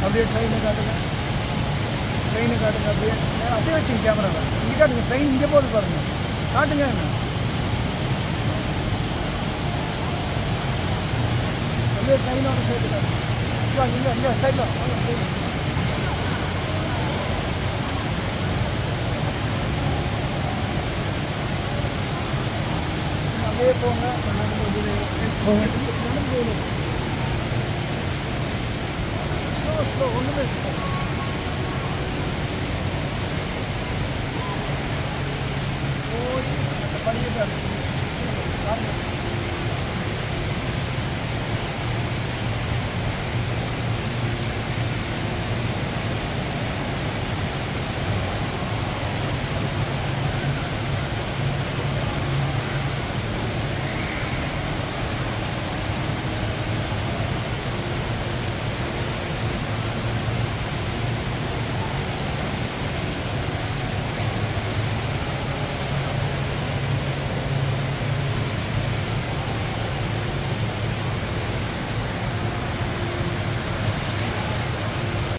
அப்படியே ட்ரெயினை காட்டுங்க ட்ரெயினை காட்டுங்க அப்படியே நேரா அப்படியே வச்சுங்க கேமராவை இங்கே காட்டுங்க ட்ரெயின் இங்கே போகுது பாருங்க காட்டுங்க என்ன அப்படியே ட்ரெயினோட சேர்த்து காட்டுங்க இங்கே இங்கே இங்கே சைடில் வாங்க side ல. அப்படியே போங்க நடந்து போங்க நடந்து போகணும் ஸ்லோ ஸ்லோ ஒன்றுமே போய் அந்த படிக்கட்டு பாருங்க